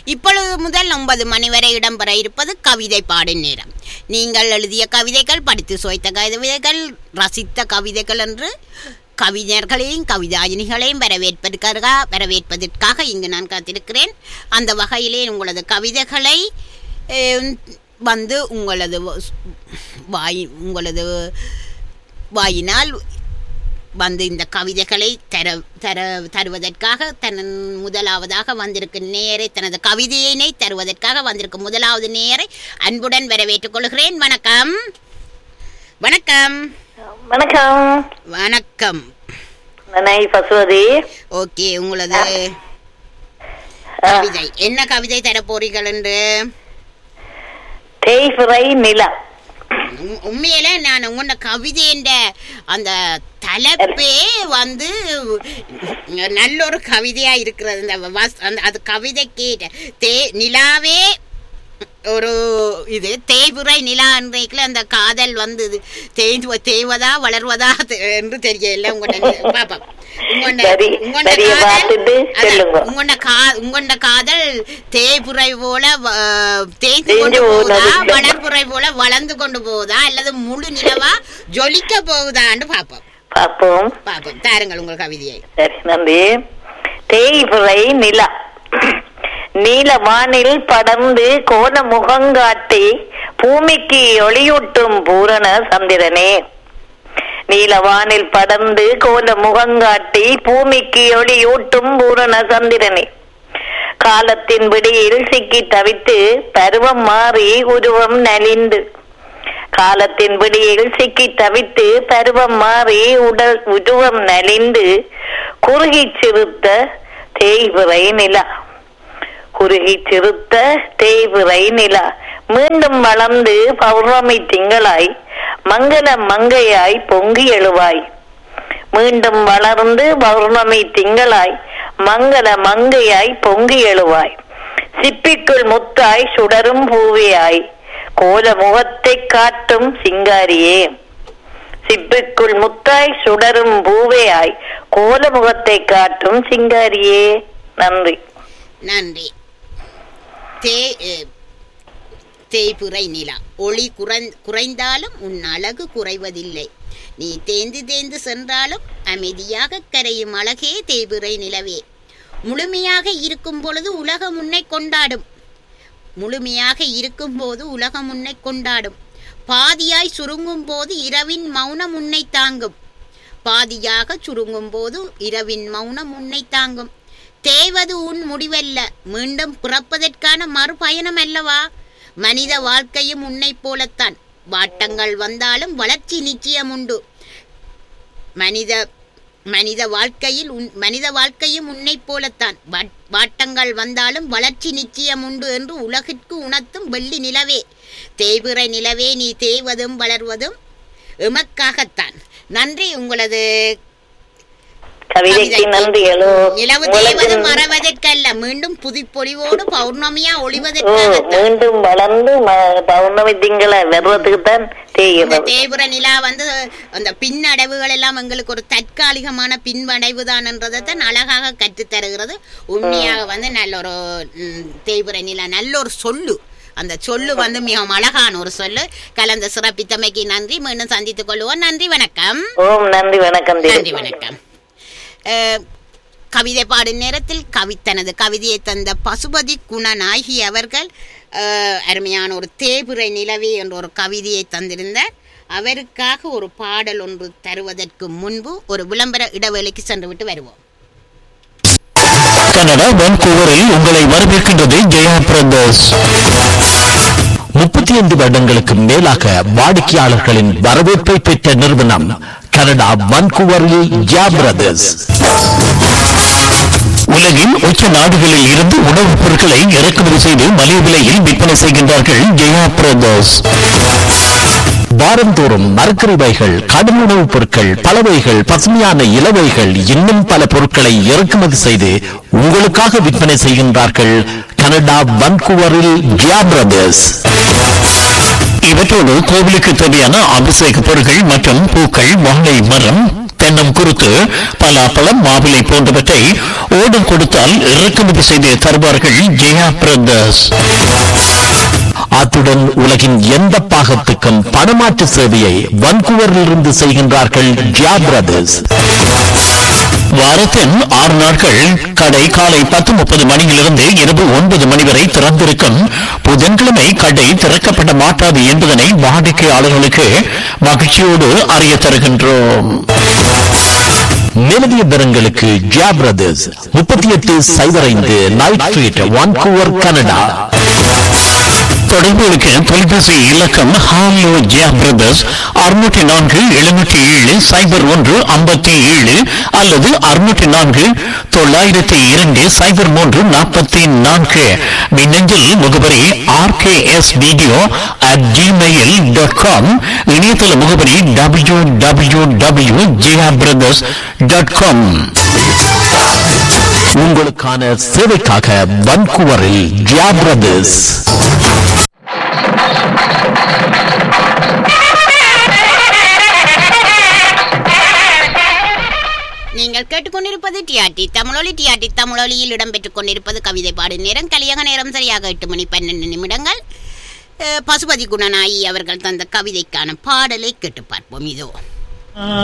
இப்பொழுது முதல் ஒன்பது மணி வரை இடம்பெற இருப்பது கவிதை பாடும் நேரம் நீங்கள் எழுதிய கவிதைகள் படித்து சுவைத்த கவிதைகள் ரசித்த கவிதைகள் என்று கவிஞர்களையும் கவிதாயினிகளையும் வரவேற்பதற்காக வரவேற்பதற்காக இங்கு நான் காத்திருக்கிறேன் அந்த வகையிலே உங்களது கவிதைகளை அஹ், வந்து உங்களது வாய் உங்களது வாயினால் வந்து இந்த கவிதைகளை தர தர தருவதற்காக தன் முதலாவதாக வந்திருக்கும் நேரை தனது கவிதையினை தருவதற்காக வந்திருக்கும் முதலாவது நேரை அன்புடன் வரவேற்றுக் கொள்கிறேன் வணக்கம் வணக்கம் வணக்கம் வணக்கம் நனை பசுவதி ஓகே உங்களது கவிதை என்ன கவிதை தர போறீர்கள் என்று தேய்பிறை நிலா உம்- உண்மையில நான் உங்களோட கவிதைன்ற அந்த தலைப்பே வந்து நல்ல ஒரு கவிதையா இருக்கிறது இந்த வஸ்- அந்த அது கவிதை கேட்ட தே நிலாவே ஒரு இது தேய்புரை நிலா அன்றைக்குல அந்த காதல் வந்து இது தேய்ந்து தேய்வதா வளர்வதா தெ- என்று தெரியல உங்களோட பாப்பா உங்களோட சரி, உங்களோட சரியா காதல் பார்த்துட்டு அதான், சொல்லுங்க. உங்களோட கா உங்களோட காதல் தேய்புரை போல வ- தேய்ந்து தேய்ந்து கொண்டு போகுதா போகுது. வளர்புரை போல வளர்ந்து கொண்டு போகுதா அல்லது முழு நிலவா ஜொலிக்க போகுதான்னு பாப்போம் பார்ப்போம் பாப்போம் தாருங்கள் உங்கள் கவிதையை சரி நன்றி தேய்பிறை நிலா நீல வானில் படர்ந்து கோண முகங்காட்டி பூமிக்கு ஒளியூட்டும் பூரண சந்திரனே நீலவானில் படர்ந்து கோல முகங்காட்டி பூமிக்கு ஒளியூட்டும் பூரண சந்திரனே காலத்தின் விடியில் சிக்கி தவித்து பருவம் மாறி உருவம் நலிந்து காலத்தின் விடியில் சிக்கி தவித்து பருவம் மாறி உடல் உருவம் நலிந்து குறுகி சிறுத்த தேய்விரை நிலா குறுகி சிறுத்த தேய்விரை நிலா மீண்டும் வளர்ந்து பௌர்ணமி திங்களாய் மங்கள மங்கையாய் பொங்கி எழுவாய் மீண்டும் வளர்ந்து பௌர்ணமி திங்களாய் மங்கள மங்கையாய் பொங்கி எழுவாய் சிப்பிக்குள் முத்தாய் சுடரும் பூவியாய் கோல முகத்தை காட்டும் சிங்காரியே சிப்பிக்குள் முத்தாய் சுடரும் பூவையாய் கோல முகத்தை காட்டும் சிங்காரியே நன்றி நன்றி தே அஹ், தேய்புரை நிலா ஒளி குறைந் குறைந்தாலும் உன் அழகு குறைவதில்லை நீ தேய்ந்து தேய்ந்து சென்றாலும் அமைதியாக கரையும் அழகே தேய்புரை நிலவே முழுமையாக இருக்கும் பொழுது உலகம் உன்னை கொண்டாடும் முழுமையாக இருக்கும்போது உலகம் உன்னை கொண்டாடும் பாதியாய் சுருங்கும் போது இரவின் மௌனம் உன்னை தாங்கும் பாதியாக சுருங்கும் போது இரவின் மௌனம் உன்னை தாங்கும் தேவது உன் முடிவல்ல மீண்டும் பிறப்பதற்கான மறுபயணம் அல்லவா மனித வாழ்க்கையும் உன்னைப் போலத்தான் வாட்டங்கள் வந்தாலும் வளர்ச்சி நிச்சயம் உண்டு மனித மனித வாழ்க்கையில் உன் மனித வாழ்க்கையும் உன்னைப் போலத்தான் வாட்- வாட்டங்கள் வந்தாலும் வளர்ச்சி நிச்சயம் உண்டு என்று உலகிற்கு உணர்த்தும் வெள்ளி நிலவே தேய்பிறை நிலவே நீ தேய்வதும் வளர்வதும் எமக்காகத்தான் நன்றி உங்களது கவிதைக்கு கவிதைக்கு. நன்றி ஹலோ நிலவு தேய்வது மறவதற்கல்ல மீண்டும் புதுப்பொழிவோடு பௌர்ணமியா ஓ ஒளிவதற்காகத்தான் மீண்டும் வளர்ந்து ம- பௌர்ணமி திங்களை வருவதுக்கு தான் இந்த தேய்கிறது தேய்புர நிலா வந்து அந்த பின்னடைவுகள் எல்லாம் எங்களுக்கு ஒரு தற்காலிகமான பின்வடைவு தான் என்றதை தான் அழகாக கற்றுத் தருகிறது உண்மையாக வந்து நல்ல ஒரு ம், தேய்புர நிலா நல்ல ஒரு சொல்லு அந்த சொல்லு வந்து மிகவும் அழகான ஒரு சொல்லு கலந்த சிறப்பித்தமைக்கு நன்றி மீண்டும் சந்தித்துக் கொள்வோம் நன்றி வணக்கம் ஓம் நன்றி வணக்கம் தேவி. நன்றி வணக்கம் அஹ், கவிதை பாடும் நேரத்தில் கவி தனது கவிதையை தந்த பசுபதி குணநாயகி அவர்கள் அஹ், அருமையான ஒரு தேய்பிறை நிலவே என்ற ஒரு கவிதையை தந்திருந்தார் அவருக்காக ஒரு பாடல் ஒன்று தருவதற்கு முன்பு ஒரு விளம்பர இடைவேளைக்கு சென்று விட்டு வருவோம் கனடா வான்கூவரில் உங்களை வரவேற்கின்றது ஜெயா பிரதர்ஸ் முப்பத்தி ஐந்து வருடங்களுக்கு மேலாக வாடிக்கையாளர்களின் வரவேற்பை பெற்ற நிறுவனம் கனடா வான்கூவரில் ஜெயா பிரதர்ஸ் உலகின் உச்ச நாடுகளில் இருந்து உணவுப் பொருட்களை இறக்குமதி செய்து மலிவு விலையில் விற்பனை செய்கின்றார்கள் ஜெயா பிரதர்ஸ் வாரந்தோறும் மரக்கறிவைகள் கடும் உணவுப் பொருட்கள் பலவைகள் பசுமையான இலவைகள் இன்னும் பல பொருட்களை இறக்குமதி செய்து உங்களுக்காக விற்பனை செய்கின்றார்கள் கனடா வன்கூவரில் ஜியா பிரதர்ஸ் இவற்றோடு கோவிலுக்கு தேவையான அபிஷேக பொருட்கள் மற்றும் பூக்கள் வாழை மரம் தென்னம் குருத்து பலாப்பழம் மாவிலை போன்றவற்றை ஓடம் கொடுத்தால் இறக்குமதி செய்து தருவார்கள் ஜெயா பிரதர்ஸ் அத்துடன் உலகின் எந்த பாகத்துக்கும் பணமாற்று சேவையை வன்கூவரிலிருந்து செய்கின்றார்கள் ஜியா பிரதர்ஸ் வாரத்தின் ஆறு நாட்கள் கடை காலை பத்து முப்பது மணியிலிருந்து இரவு ஒன்பது மணி வரை திறந்திருக்கும் புதன்கிழமை கடை திறக்கப்பட மாட்டாது என்பதனை வாடிக்கையாளர்களுக்கு மகிழ்ச்சியோடு அறிய தருகின்றோம் மேலதிக விவரங்களுக்கு ஜியா பிரதர்ஸ் முப்பத்தி எட்டு சைபர் ஐந்து நைட் ஸ்ட்ரீட் வான்கூவர் கனடா தொடர்புகளுக்கு தொலைபேசி இலக்கம் ஹாலோ ஜியா பிரதர்ஸ் அறுநூற்றி நான்கு எழுநூற்றி ஏழு சைபர் ஒன்று ஐம்பத்தி ஏழு அல்லது அறுநூற்றி நான்கு தொள்ளாயிரத்தி இரண்டு சைபர் மூன்று நாற்பத்தி நான்கு மின்னஞ்சல் முகவரி RKS video at Gmail dot com இணையதள முகவரி W W W Ziya brothers dot com உங்களுக்கான சேவைக்காக வன்குவரில் ஜியா பிரதர்ஸ் நீங்கள் கேட்டுக்கொண்டிருப்பது டிஆர்டி தமிழொலி டிஆர்டி தமிழொலியில் இடம்பெற்றுக் கொண்டிருப்பது கவிதை பாடு நேரம் கலியக நேரம் சரியாக எட்டு மணி பன்னெண்டு நிமிடங்கள் அஹ், பசுபதி குணநாயி அவர்கள் தந்த கவிதைக்கான பாடலை கேட்டு பார்ப்போம் இதோ